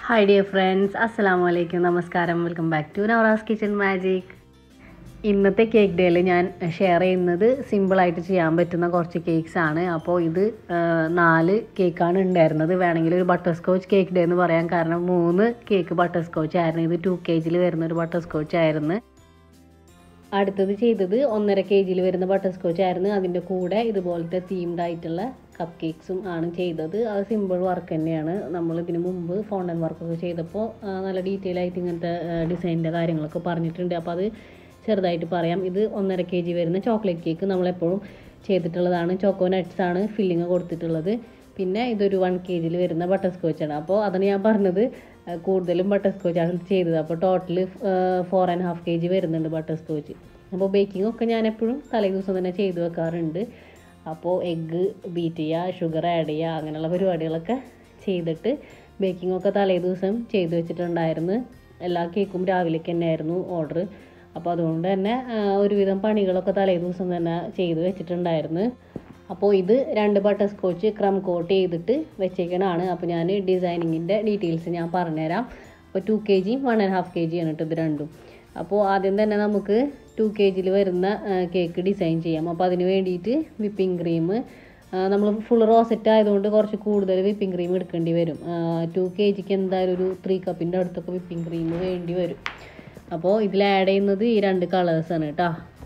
Hi dear friends അസ്സലാമു അലൈക്കും നമസ്കാരം welcome back to Navaras kitchen magic ഇന്നത്തെ കേക്ക് ഡേയിൽ ഞാൻ ഷെയർ ചെയ്യുന്നത് സിമ്പിളായിട്ട് ചെയ്യാൻ പറ്റുന്ന കുറച്ച് കേക്ക്സ് ആണ് അപ്പോൾ ഇത് ആ, നാല് കേക്കാണ് ഉണ്ടായിരുന്നത് വേണമെങ്കിൽ ഒരു ബട്ടർ സ്കോച്ച് കേക്ക് ഡേ എന്ന് പറയാൻ കാരണം മൂന്ന് കേക്ക് ബട്ടർ സ്കോച്ച് ആയിരുന്നു ഇത് ടു കെ ജിയിൽ വരുന്ന ഒരു ബട്ടർ സ്കോച്ച് ആയിരുന്നു അടുത്തത് ചെയ്തത് ഒന്നര കെ ജിയിൽ വരുന്ന ബട്ടർ സ്കോച്ച് ആയിരുന്നു അതിൻ്റെ കൂടെ ഇതുപോലത്തെ തീംഡ് ആയിട്ടുള്ള കപ്പ് കേക്ക്സും ആണ് ചെയ്തത് അത് സിമ്പിൾ വർക്ക് തന്നെയാണ് നമ്മൾ ഇതിന് മുമ്പ് ഫോണ്ടൻ വർക്കൊക്കെ ചെയ്തപ്പോൾ ആ, നല്ല ഡീറ്റെയിൽ ആയിട്ട് ഇങ്ങനത്തെ ഡിസൈനിൻ്റെ കാര്യങ്ങളൊക്കെ പറഞ്ഞിട്ടുണ്ട് അപ്പോൾ അത് ചെറുതായിട്ട് പറയാം ഇത് ഒന്നര കെ ജി വരുന്ന ചോക്ലേറ്റ് കേക്ക് നമ്മളെപ്പോഴും ചെയ്തിട്ടുള്ളതാണ് ചോക്കോ നട്ട്സ് ആണ് ഫില്ലിങ് കൊടുത്തിട്ടുള്ളത് പിന്നെ ഇതൊരു വൺ കെ ജിയിൽ വരുന്ന ബട്ടർ സ്കോച്ചാണ് അപ്പോൾ അതാണ് ഞാൻ പറഞ്ഞത് ആ, കൂടുതലും ബട്ടർ സ്കോച്ചാണ് ചെയ്തത് അപ്പോൾ total four and half K G വരുന്നുണ്ട് ബട്ടർ സ്കോച്ച് അപ്പോൾ ബേക്കിംഗ് ഒക്കെ ഞാൻ എപ്പോഴും തലേ ദിവസം തന്നെ ചെയ്ത് വെക്കാറുണ്ട് അപ്പോൾ എഗ്ഗ് ബീറ്റ് ചെയ്യുക ഷുഗർ ആഡ് ചെയ്യുക അങ്ങനെയുള്ള പരിപാടികളൊക്കെ ചെയ്തിട്ട് ബേക്കിംഗ് ഒക്കെ തലേ ദിവസം ചെയ്ത് വെച്ചിട്ടുണ്ടായിരുന്നു എല്ലാ കേക്കും രാവിലേക്ക് തന്നെയായിരുന്നു ഓർഡർ അപ്പോൾ അതുകൊണ്ട് തന്നെ ആ, ഒരുവിധം പണികളൊക്കെ തലേ ദിവസം തന്നെ ചെയ്ത് വെച്ചിട്ടുണ്ടായിരുന്നു അപ്പോൾ ഇത് രണ്ട് ബട്ടർ സ്കോച്ച് ക്രം കോട്ട് ചെയ്തിട്ട് വെച്ചേക്കണതാണ് അപ്പോൾ ഞാൻ ഡിസൈനിങ്ങിൻ്റെ ഡീറ്റെയിൽസ് ഞാൻ പറഞ്ഞുതരാം അപ്പോൾ ടു കെ ജിയും one and half K G ആണ് കേട്ടോ ഇത് രണ്ടും അപ്പോൾ ആദ്യം തന്നെ നമുക്ക് ടു കെ ജിയിൽ വരുന്ന കേക്ക് ഡിസൈൻ ചെയ്യാം അപ്പോൾ അതിന് വേണ്ടിയിട്ട് വിപ്പിംഗ് ക്രീം നമ്മൾ ഫുൾ റോസെറ്റ് ആയതുകൊണ്ട് കുറച്ച് കൂടുതൽ വിപ്പിംഗ് ക്രീം എടുക്കേണ്ടി വരും ടു കെ ജിക്ക് എന്തായാലും ഒരു ത്രീ കപ്പിൻ്റെ അടുത്തൊക്കെ വിപ്പിംഗ് ക്രീം വേണ്ടി വരും അപ്പോൾ ഇതിൽ ആഡ് ചെയ്യുന്നത് ഈ രണ്ട് കളേഴ്സാണ് കേട്ടോ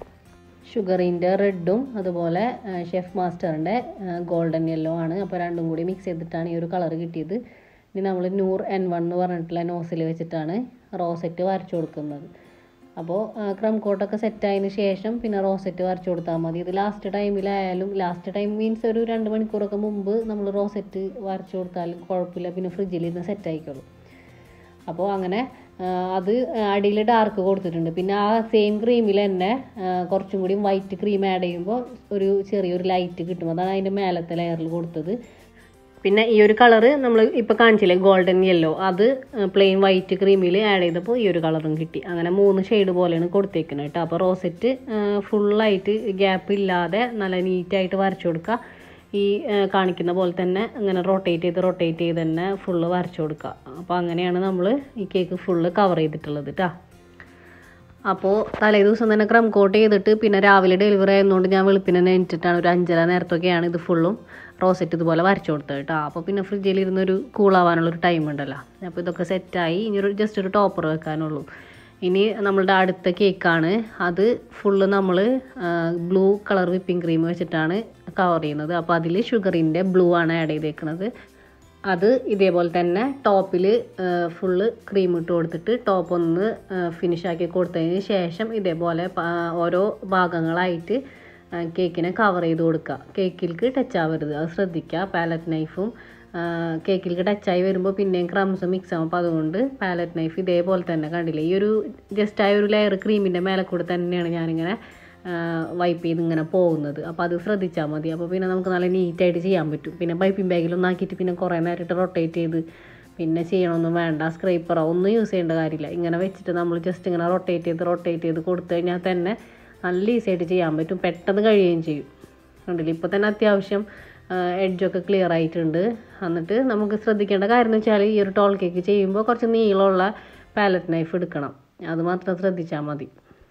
ഷുഗറിൻ്റെ റെഡും അതുപോലെ ഷെഫ് മാസ്റ്ററിൻ്റെ ഗോൾഡൻ യെല്ലോ ആണ് അപ്പോൾ രണ്ടും കൂടി മിക്സ് ചെയ്തിട്ടാണ് ഈ ഒരു കളർ കിട്ടിയത് ഇനി നമ്മൾ നൂർ എൻ വൺ എന്ന് പറഞ്ഞിട്ടുള്ള നോസിൽ വെച്ചിട്ടാണ് റോസെറ്റ് വരച്ചു കൊടുക്കുന്നത് അപ്പോൾ ക്രം കോട്ടൊക്കെ സെറ്റ് ആയതിന് ശേഷം പിന്നെ റോസെറ്റ് വരച്ചു കൊടുത്താൽ മതി ഇത് ലാസ്റ്റ് ടൈമിലായാലും ലാസ്റ്റ് ടൈം മീൻസ് ഒരു രണ്ട് മണിക്കൂറൊക്കെ മുമ്പ് നമ്മൾ റോസെറ്റ് വരച്ചു കൊടുത്താലും കുഴപ്പമില്ല പിന്നെ ഫ്രിഡ്ജിൽ ഇരുന്ന് സെറ്റ് ആയിക്കോളും അപ്പോൾ അങ്ങനെ ആ, അത് അടിയിൽ ഡാർക്ക് കൊടുത്തിട്ടുണ്ട് പിന്നെ ആ സെയിം ക്രീമിൽ തന്നെ ആ, കുറച്ചും കൂടി വൈറ്റ് ക്രീം ആഡ് ചെയ്യുമ്പോൾ ഒരു ചെറിയൊരു ലൈറ്റ് കിട്ടും അതാണ് അതിൻ്റെ മേലത്തെ ലെയറിൽ കൊടുത്തത് പിന്നെ ഈ ഒരു കളറ് നമ്മൾ ഇപ്പോൾ കാണിച്ചില്ലേ ഗോൾഡൻ യെല്ലോ അത് പ്ലെയിൻ വൈറ്റ് ക്രീമിൽ ആഡ് ചെയ്തപ്പോൾ ഈ ഒരു കളറും കിട്ടി അങ്ങനെ മൂന്ന് ഷെയ്ഡ് പോലെയാണ് കൊടുത്തേക്കുന്നത് കേട്ടോ അപ്പോൾ റോസെറ്റ് ഫുള്ളായിട്ട് ഗ്യാപ്പ് ഇല്ലാതെ നല്ല നീറ്റായിട്ട് വരച്ചു കൊടുക്കുക ഈ ആ, കാണിക്കുന്ന പോലെ തന്നെ അങ്ങനെ റൊട്ടേറ്റ് ചെയ്ത് റൊട്ടേറ്റ് ചെയ്ത് തന്നെ ഫുള്ള് വരച്ചു കൊടുക്കുക അപ്പോൾ അങ്ങനെയാണ് നമ്മൾ ഈ കേക്ക് ഫുള്ള് കവർ ചെയ്തിട്ടുള്ളത് കേട്ടോ അപ്പോൾ തലേ ദിവസം തന്നെ ക്രം കോട്ട് ചെയ്തിട്ട് പിന്നെ രാവിലെ ഡെലിവറി ആയതുകൊണ്ട് ഞാൻ വെളുപ്പിനെ തന്നെ എണീറ്റിട്ടാണ് ഒരു അഞ്ചര നേരത്തൊക്കെയാണ് ഇത് ഫുള്ളും റോസെറ്റ് ഇതുപോലെ വരച്ചു കൊടുത്തത് കേട്ടോ അപ്പോൾ പിന്നെ ഫ്രിഡ്ജിൽ ഇരുന്നൊരു കൂളാവാനുള്ളൊരു ടൈം ഉണ്ടല്ലോ അപ്പോൾ ഇതൊക്കെ സെറ്റായി ഇനി ഒരു ജസ്റ്റ് ഒരു ടോപ്പർ വെക്കാനുള്ളൂ ഇനി നമ്മളുടെ അടുത്ത കേക്കാണ് അത് ഫുള്ള് നമ്മൾ ബ്ലൂ കളർ വിപ്പിംഗ് ക്രീം വെച്ചിട്ടാണ് കവർ ചെയ്യുന്നത് അപ്പോൾ അതിൽ ഷുഗറിൻ്റെ ബ്ലൂ ആണ് ആഡ് ചെയ്തേക്കുന്നത് അത് ഇതേപോലെ തന്നെ ടോപ്പിൽ ഫുള്ള് ക്രീം ഇട്ട് കൊടുത്തിട്ട് ടോപ്പ് ഒന്ന് ഫിനിഷ് ആക്കി കൊടുത്തതിന് ശേഷം ഇതേപോലെ പ- ഓരോ ഭാഗങ്ങളായിട്ട് കേക്കിനെ കവർ ചെയ്ത് കൊടുക്കുക കേക്കിലേക്ക് ടച്ച് ആവരുത് അത് ശ്രദ്ധിക്കുക പാലറ്റ് നൈഫും കേക്കിലേക്ക് ടച്ചായി വരുമ്പോൾ പിന്നെയും ക്രംസ് മിക്സ് ആവും അപ്പോൾ അതുകൊണ്ട് പാലറ്റ് നൈഫ് ഇതേപോലെ തന്നെ കണ്ടില്ലേ ഈ ഒരു ജസ്റ്റ് ആയ ഒരു ലെയർ ക്രീമിൻ്റെ മേലെ കൂടെ തന്നെയാണ് ഞാനിങ്ങനെ വൈപ്പ് ചെയ്ത് ഇങ്ങനെ പോകുന്നത് അപ്പോൾ അത് ശ്രദ്ധിച്ചാൽ മതി അപ്പോൾ പിന്നെ നമുക്ക് നല്ല നീറ്റായിട്ട് ചെയ്യാൻ പറ്റും പിന്നെ പൈപ്പിംഗ് ബാഗിലൊന്നും ആക്കിയിട്ട് പിന്നെ കുറേ നേരിട്ട് റൊട്ടേറ്റ് ചെയ്ത് പിന്നെ ചെയ്യണമൊന്നും വേണ്ട സ്ക്രൈപ്പറോ ഒന്നും യൂസ് ചെയ്യേണ്ട കാര്യമില്ല ഇങ്ങനെ വെച്ചിട്ട് നമ്മൾ ജസ്റ്റ് ഇങ്ങനെ റൊട്ടേറ്റ് ചെയ്ത് റൊട്ടേറ്റ് ചെയ്ത് കൊടുത്തു കഴിഞ്ഞാൽ തന്നെ നല്ല ഈസി ആയിട്ട് ചെയ്യാൻ പറ്റും പെട്ടെന്ന് കഴിയുകയും ചെയ്യും കണ്ടില്ലേ ഇപ്പോൾ തന്നെ അത്യാവശ്യം എഡ്ജൊക്കെ ക്ലിയർ ആയിട്ടുണ്ട് എന്നിട്ട് നമുക്ക് ശ്രദ്ധിക്കേണ്ട കാര്യം എന്ന് വെച്ചാൽ ഈ ഒരു ടോൾ കേക്ക് ചെയ്യുമ്പോൾ കുറച്ച് നീളമുള്ള പാലറ്റ് നൈഫ് എടുക്കണം അത് മാത്രം ശ്രദ്ധിച്ചാൽ മതി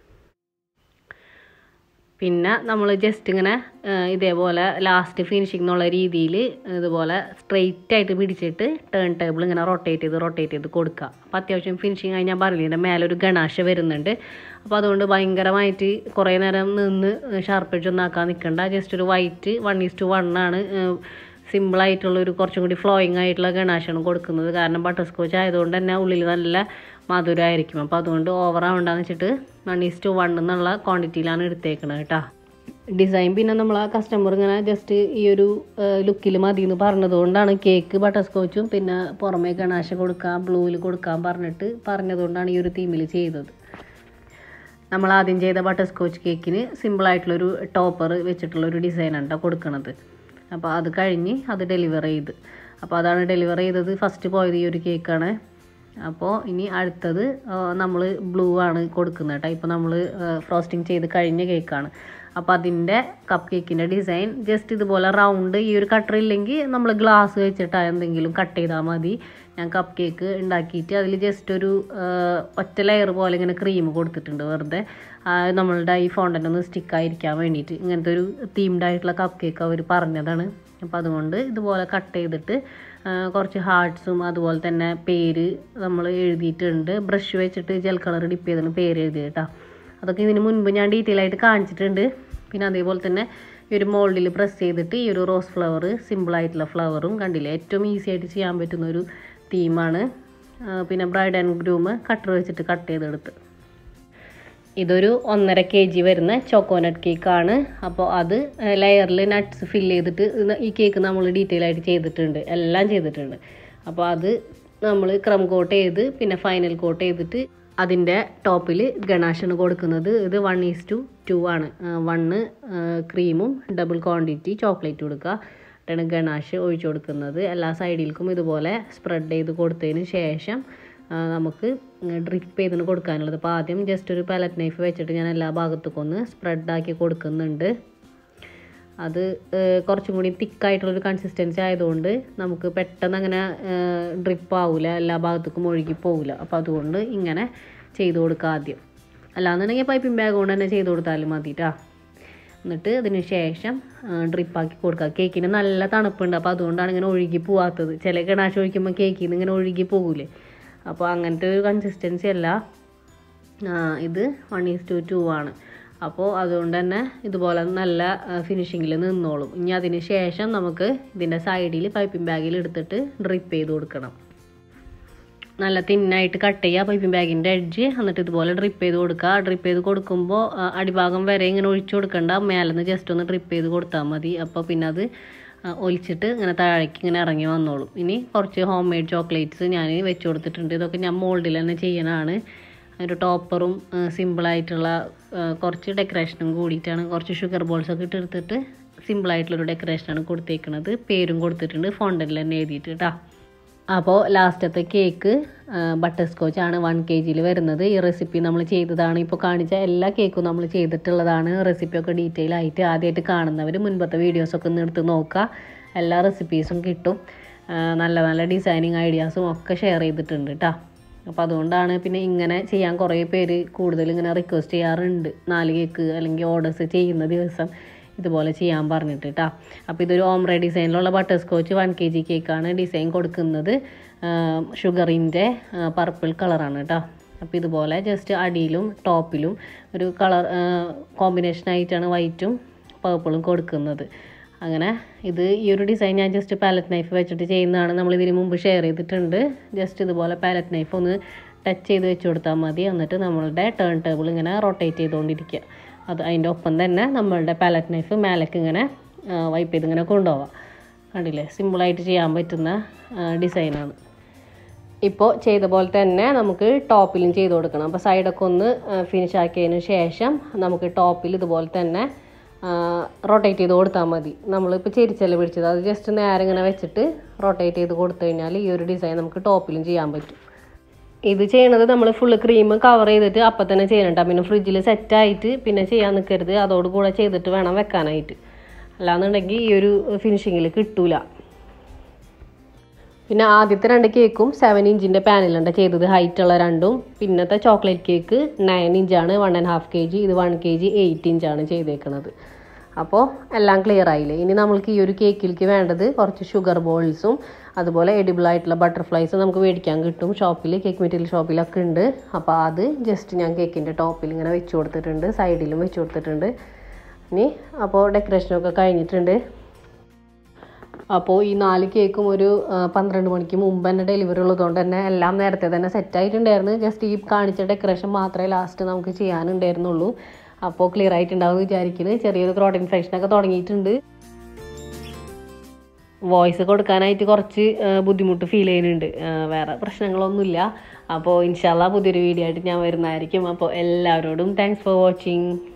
പിന്നെ നമ്മൾ ജസ്റ്റ് ഇങ്ങനെ ആ, ഇതേപോലെ ലാസ്റ്റ് ഫിനിഷിംഗ് എന്നുള്ള രീതിയിൽ ഇതുപോലെ സ്ട്രെയിറ്റ് ആയിട്ട് പിടിച്ചിട്ട് ടേൺ ടേബിൾ ഇങ്ങനെ റൊട്ടേറ്റ് ചെയ്ത് റൊട്ടേറ്റ് ചെയ്ത് കൊടുക്കുക അപ്പോൾ അത്യാവശ്യം ഫിനിഷിങ് ആയി ഞാൻ പറഞ്ഞില്ല ഇതിൻ്റെ മേലെ ഒരു ഗണാശ വരുന്നുണ്ട് അപ്പോൾ അതുകൊണ്ട് ഭയങ്കരമായിട്ട് കുറേ നേരം നിന്ന് ഷാർപ്പ് എഡ്ജ് ഒന്നും ആക്കാൻ നിൽക്കണ്ട ജസ്റ്റ് ഒരു white one is to one ആണ് സിമ്പിളായിട്ടുള്ള ഒരു കുറച്ചും കൂടി ഫ്ലോയിങ് ആയിട്ടുള്ള ഗണാശാണ് കൊടുക്കുന്നത് കാരണം ബട്ടർ സ്കോച്ച് ആയതുകൊണ്ട് തന്നെ ഉള്ളിൽ നല്ല മധുരമായിരിക്കും അപ്പോൾ അതുകൊണ്ട് ഓവർ ആവണ്ടെന്ന് വെച്ചിട്ട് വൺ ഈസ് ടു വൺ എന്നുള്ള ക്വാണ്ടിറ്റിയിലാണ് എടുത്തേക്കണത് കേട്ടോ ഡിസൈൻ പിന്നെ നമ്മൾ ആ കസ്റ്റമർ ഇങ്ങനെ ജസ്റ്റ് ഈ ഒരു ലുക്കിൽ മതി എന്ന് പറഞ്ഞതുകൊണ്ടാണ് കേക്ക് ബട്ടർ സ്കോച്ചും പിന്നെ പുറമേ ഗണാശ കൊടുക്കാം ബ്ലൂവിൽ കൊടുക്കാൻ പറഞ്ഞിട്ട് പറഞ്ഞതുകൊണ്ടാണ് ഈ ഒരു തീമിൽ ചെയ്തത് നമ്മൾ ആദ്യം ചെയ്ത ബട്ടർ സ്കോച്ച് കേക്കിന് സിമ്പിളായിട്ടുള്ളൊരു ടോപ്പർ വെച്ചിട്ടുള്ള ഒരു ഡിസൈനാണ് കേട്ടോ കൊടുക്കണത് അപ്പോൾ അത് കഴിഞ്ഞ് അത് ഡെലിവർ ചെയ്ത് അപ്പോൾ അതാണ് ഡെലിവർ ചെയ്തത് ഫസ്റ്റ് പോയത് ഈ ഒരു കേക്കാണ് അപ്പോൾ ഇനി അടുത്തത് നമ്മൾ ബ്ലൂ ആണ് കൊടുക്കുന്നത് കേട്ടോ ഇപ്പോൾ നമ്മൾ ഫ്രോസ്റ്റിംഗ് ചെയ്ത് കഴിഞ്ഞ കേക്കാണ് അപ്പോൾ അതിൻ്റെ കപ്പ് കേക്കിൻ്റെ ഡിസൈൻ ജസ്റ്റ് ഇതുപോലെ റൗണ്ട് ഈ ഒരു കട്ടർ ഇല്ലെങ്കിൽ നമ്മൾ ഗ്ലാസ് വെച്ചിട്ട് എന്തെങ്കിലും കട്ട് ചെയ്താൽ മതി ഞാൻ കപ്പ് കേക്ക് ഉണ്ടാക്കിയിട്ട് അതിൽ ജസ്റ്റ് ഒരു ആ, ഒറ്റ ലെയർ പോലെ ഇങ്ങനെ ക്രീം കൊടുത്തിട്ടുണ്ട് വെറുതെ ആ, നമ്മളുടെ ഈ ഫോണ്ടൻ്റ് ഒന്ന് സ്റ്റിക്കായിരിക്കാൻ വേണ്ടിയിട്ട് ഇങ്ങനത്തെ ഒരു തീംഡ് ആയിട്ടുള്ള കപ്പ് കേക്ക് അവർ പറഞ്ഞതാണ് അപ്പോൾ അതുകൊണ്ട് ഇതുപോലെ കട്ട് ചെയ്തിട്ട് ആ, കുറച്ച് ഹാർട്ട്സും അതുപോലെ തന്നെ പേര് നമ്മൾ എഴുതിയിട്ടുണ്ട് ബ്രഷ് വെച്ചിട്ട് ജെൽ കളർ ഡിപ്പ് ചെയ്തിട്ട് പേര് എഴുതി കേട്ടോ അതൊക്കെ ഇതിന് മുൻപ് ഞാൻ ഡീറ്റെയിൽ ആയിട്ട് കാണിച്ചിട്ടുണ്ട് പിന്നെ അതേപോലെ തന്നെ ഈ ഒരു മോൾഡിൽ പ്രസ് ചെയ്തിട്ട് ഈ ഒരു റോസ് ഫ്ലവർ സിമ്പിളായിട്ടുള്ള ഫ്ലവറും കണ്ടില്ലേ ഏറ്റവും ഈസി ആയിട്ട് ചെയ്യാൻ പറ്റുന്ന ഒരു തീമാണ് പിന്നെ ബ്രൈഡ് ആൻഡ് ഗ്രൂം കട്ടർ വെച്ചിട്ട് കട്ട് ചെയ്തെടുത്ത് ഇതൊരു ഒന്നര കെ ജി വരുന്ന ചോക്കോനട്ട് കേക്കാണ് അപ്പോൾ അത് ലെയറിൽ നട്ട്സ് ഫില്ല് ചെയ്തിട്ട് ഇത് ഈ കേക്ക് നമ്മൾ ഡീറ്റെയിൽ ആയിട്ട് ചെയ്തിട്ടുണ്ട് എല്ലാം ചെയ്തിട്ടുണ്ട് അപ്പോൾ അത് നമ്മൾ ക്രം കോട്ട് ചെയ്ത് പിന്നെ ഫൈനൽ കോട്ട് ചെയ്തിട്ട് അതിൻ്റെ ടോപ്പിൽ ഗണാഷാണ് കൊടുക്കുന്നത് ഇത് one is to two two one ക്രീമും ഡബിൾ ക്വാണ്ടിറ്റി ചോക്ലേറ്റ് കൊടുക്കുക ാണ് ഗണാഷ് ഒഴിച്ചു കൊടുക്കുന്നത് എല്ലാ സൈഡിൽക്കും ഇതുപോലെ സ്പ്രെഡ് ചെയ്ത് കൊടുത്തതിന് ശേഷം ആ, നമുക്ക് ഡ്രിപ്പ് ചെയ്തിട്ട് കൊടുക്കാനുള്ളത് അപ്പോൾ ആദ്യം ജസ്റ്റ് ഒരു പാലറ്റ് നൈഫ് വെച്ചിട്ട് ഞാൻ എല്ലാ ഭാഗത്തേക്കും ഒന്ന് സ്പ്രെഡാക്കി കൊടുക്കുന്നുണ്ട് അത് ഏഹ്, കുറച്ചും കൂടി തിക്കായിട്ടുള്ളൊരു കൺസിസ്റ്റൻസി ആയതുകൊണ്ട് നമുക്ക് പെട്ടെന്ന് അങ്ങനെ ഡ്രിപ്പ് ആവില്ല എല്ലാ ഭാഗത്തേക്കും ഒഴുകി പോവില്ല അപ്പോൾ അതുകൊണ്ട് ഇങ്ങനെ ചെയ്ത് കൊടുക്കുക ആദ്യം അല്ലാന്നുണ്ടെങ്കിൽ പൈപ്പിംഗ് ബാഗ് കൊണ്ട് തന്നെ ചെയ്ത് കൊടുത്താലും മതി ട്ടാ എന്നിട്ട് അതിന് ശേഷം ഡ്രിപ്പാക്കി കൊടുക്കുക കേക്കിന് നല്ല തണുപ്പുണ്ട് അപ്പോൾ അതുകൊണ്ടാണ് ഇങ്ങനെ ഒഴുകി പോവാത്തത് ചില ഗണാശ് ഒഴിക്കുമ്പോൾ കേക്കിൽ നിന്ന് ഇങ്ങനെ ഒഴുകി പോകൂലേ അപ്പോൾ അങ്ങനത്തെ ഒരു കൺസിസ്റ്റൻസി അല്ല ആ, ഇത് വൺ ഈസ് ടു ടു ആണ് അപ്പോൾ അതുകൊണ്ട് തന്നെ ഇതുപോലെ നല്ല ഫിനിഷിങ്ങിൽ നിന്നോളും ഇനി അതിന് ശേഷം നമുക്ക് ഇതിൻ്റെ സൈഡിൽ പൈപ്പിംഗ് ബാഗിൽ എടുത്തിട്ട് ഡ്രിപ്പ് ചെയ്ത് കൊടുക്കണം നല്ല തിന്നായിട്ട് കട്ട് ചെയ്യുക പൈപ്പിംഗ് ബാഗിൻ്റെ എഡ്ജ് എന്നിട്ട് ഇതുപോലെ ഡ്രിപ്പ് ചെയ്ത് കൊടുക്കുക ഡ്രിപ്പ് ചെയ്ത് കൊടുക്കുമ്പോൾ ആ, അടിഭാഗം വരെ ഇങ്ങനെ ഒഴിച്ചു കൊടുക്കണ്ട മേലെ നിന്ന് ജസ്റ്റ് ഒന്ന് ഡ്രിപ്പ് ചെയ്ത് കൊടുത്താൽ മതി അപ്പോൾ പിന്നെ അത് ആ, ഒലിച്ചിട്ട് ഇങ്ങനെ താഴേക്ക് ഇങ്ങനെ ഇറങ്ങി വന്നോളും ഇനി കുറച്ച് ഹോം മെയ്ഡ് ചോക്ലേറ്റ്സ് ഞാൻ വെച്ച് കൊടുത്തിട്ടുണ്ട് ഇതൊക്കെ ഞാൻ മോൾഡിൽ തന്നെ ചെയ്യണതാണ് ഒരു ടോപ്പറും സിമ്പിളായിട്ടുള്ള കുറച്ച് ഡെക്കറേഷനും കൂടിയിട്ടാണ് കുറച്ച് ഷുഗർ ബോൾസ് ഒക്കെ ഇട്ടെടുത്തിട്ട് സിമ്പിളായിട്ടുള്ളൊരു ഡെക്കറേഷനാണ് കൊടുത്തേക്കുന്നത് പേരും കൊടുത്തിട്ടുണ്ട് ഫോണ്ടനിൽ തന്നെ എഴുതിയിട്ട് കേട്ടോ അപ്പോൾ ലാസ്റ്റത്തെ കേക്ക് ബട്ടർ സ്കോച്ച് ആണ് വൺ കെ ജിയിൽ വരുന്നത് ഈ റെസിപ്പി നമ്മൾ ചെയ്തതാണ് ഇപ്പോൾ കാണിച്ച എല്ലാ കേക്കും നമ്മൾ ചെയ്തിട്ടുള്ളതാണ് റെസിപ്പിയൊക്കെ ഡീറ്റെയിൽ ആയിട്ട് ആദ്യമായിട്ട് കാണുന്നവർ മുൻപത്തെ വീഡിയോസൊക്കെ ഒന്ന് എടുത്ത് നോക്കുക എല്ലാ റെസിപ്പീസും കിട്ടും ആ, നല്ല നല്ല ഡിസൈനിങ് ഐഡിയാസും ഒക്കെ ഷെയർ ചെയ്തിട്ടുണ്ട് കേട്ടോ അപ്പോൾ അതുകൊണ്ടാണ് പിന്നെ ഇങ്ങനെ ചെയ്യാൻ കുറേ പേര് കൂടുതൽ ഇങ്ങനെ റിക്വസ്റ്റ് ചെയ്യാറുണ്ട് നാല് കേക്ക് അല്ലെങ്കിൽ ഓർഡേഴ്സ് ചെയ്യുന്ന ദിവസം ഇതുപോലെ ചെയ്യാൻ പറഞ്ഞിട്ട് കേട്ടോ അപ്പോൾ ഇതൊരു ഓംറെ ഡിസൈനിലുള്ള butterscotch one K G കേക്കാണ് ഡിസൈൻ കൊടുക്കുന്നത് ഷുഗറിൻ്റെ പർപ്പിൾ കളറാണ് കേട്ടോ അപ്പോൾ ഇതുപോലെ ജസ്റ്റ് അടിയിലും ടോപ്പിലും ഒരു കളർ കോമ്പിനേഷൻ ആയിട്ടാണ് വൈറ്റും പർപ്പിളും കൊടുക്കുന്നത് അങ്ങനെ ഇത് ഈ ഒരു ഡിസൈൻ ഞാൻ ജസ്റ്റ് പാലറ്റ് നൈഫ് വെച്ചിട്ട് ചെയ്യുന്നതാണ് നമ്മൾ ഇതിന് മുമ്പ് ഷെയർ ചെയ്തിട്ടുണ്ട് ജസ്റ്റ് ഇതുപോലെ പാലറ്റ് നൈഫ് ഒന്ന് ടച്ച് ചെയ്ത് വെച്ച് കൊടുത്താൽ മതി എന്നിട്ട് നമ്മളുടെ ടേൺ ടേബിൾ ഇങ്ങനെ റൊട്ടേറ്റ് ചെയ്തുകൊണ്ടിരിക്കുക അത് അതിൻ്റെ ഒപ്പം തന്നെ നമ്മളുടെ പാലറ്റ് നൈഫ് മേലേക്ക് ഇങ്ങനെ വൈപ്പ് ചെയ്ത് ഇങ്ങനെ കൊണ്ടുപോവാം കണ്ടില്ലേ സിമ്പിളായിട്ട് ചെയ്യാൻ പറ്റുന്ന ഡിസൈനാണ് ഇപ്പോൾ ചെയ്ത പോലെ തന്നെ നമുക്ക് ടോപ്പിലും ചെയ്ത് കൊടുക്കണം അപ്പോൾ സൈഡൊക്കെ ഒന്ന് ഫിനിഷ് ആക്കിയതിന് ശേഷം നമുക്ക് ടോപ്പിൽ ഇതുപോലെ തന്നെ റൊട്ടേറ്റ് ചെയ്ത് കൊടുത്താൽ മതി നമ്മളിപ്പോൾ ചെരിച്ചല്ല പിടിച്ചത് അത് ജസ്റ്റ് നേരെ ഇങ്ങനെ വെച്ചിട്ട് റൊട്ടേറ്റ് ചെയ്ത് കൊടുത്തു കഴിഞ്ഞാൽ ഈ ഒരു ഡിസൈൻ നമുക്ക് ടോപ്പിലും ചെയ്യാൻ പറ്റും ഇത് ചെയ്യണത് നമ്മൾ ഫുള്ള് ക്രീം കവർ ചെയ്തിട്ട് അപ്പം തന്നെ ചെയ്യണം ട്ടോ. പിന്നെ ഫ്രിഡ്ജിൽ സെറ്റായിട്ട് പിന്നെ ചെയ്യാൻ നിൽക്കരുത് അതോട് കൂടെ ചെയ്തിട്ട് വേണം വെക്കാനായിട്ട് അല്ലാന്നുണ്ടെങ്കിൽ ഈ ഒരു ഫിനിഷിങ്ങിൽ കിട്ടൂല പിന്നെ ആദ്യത്തെ രണ്ട് കേക്കും സെവൻ ഇഞ്ചിൻ്റെ പാനിലുണ്ട് ചെയ്തത് ഹൈറ്റ് ഉള്ള രണ്ടും പിന്നത്തെ ചോക്ലേറ്റ് കേക്ക് നയൻ ഇഞ്ചാണ് one and half K G ഇത് വൺ കെ ജി എയ്റ്റ് ഇഞ്ചാണ് ചെയ്തേക്കുന്നത് അപ്പോൾ എല്ലാം ക്ലിയർ ആയില്ലേ ഇനി നമ്മൾക്ക് ഈ ഒരു കേക്കിലേക്ക് വേണ്ടത് കുറച്ച് ഷുഗർ ബോൾസും അതുപോലെ എഡിബിൾ ആയിട്ടുള്ള ബട്ടർഫ്ലൈസ് നമുക്ക് മേടിക്കാൻ കിട്ടും ഷോപ്പിൽ കേക്ക് മെറ്റീരിയൽ ഷോപ്പിലൊക്കെ ഉണ്ട് അപ്പോൾ അത് ജസ്റ്റ് ഞാൻ കേക്കിൻ്റെ ടോപ്പിൽ ഇങ്ങനെ വെച്ച് കൊടുത്തിട്ടുണ്ട് സൈഡിലും വെച്ച് കൊടുത്തിട്ടുണ്ട് ഇനി അപ്പോൾ ഡെക്കറേഷനൊക്കെ കഴിഞ്ഞിട്ടുണ്ട് അപ്പോൾ ഈ നാല് കേക്കും ഒരു ആ, പന്ത്രണ്ട് മണിക്ക് മുമ്പ് തന്നെ ഡെലിവറി ഉള്ളതുകൊണ്ട് തന്നെ എല്ലാം നേരത്തെ തന്നെ സെറ്റ് ആയിട്ടുണ്ടായിരുന്നു ജസ്റ്റ് ഈ കാണിച്ച ഡെക്കറേഷൻ മാത്രമേ ലാസ്റ്റ് നമുക്ക് ചെയ്യാനുണ്ടായിരുന്നുള്ളൂ അപ്പോൾ ക്ലിയർ ആയിട്ടുണ്ടാവും വിചാരിക്കുന്നത് ചെറിയൊരു ത്രോട്ട് ഇൻഫെക്ഷനൊക്കെ തുടങ്ങിയിട്ടുണ്ട് വോയിസ് കൊടുക്കാനായിട്ട് കുറച്ച് ആ, ബുദ്ധിമുട്ട് ഫീൽ ചെയ്യുന്നുണ്ട് ആ, വേറെ പ്രശ്നങ്ങളൊന്നുമില്ല അപ്പോൾ ഇൻഷാല്ല പുതിയൊരു വീഡിയോ ആയിട്ട് ഞാൻ വരുന്നതായിരിക്കും അപ്പോൾ എല്ലാവരോടും താങ്ക്സ് ഫോർ വാച്ചിങ്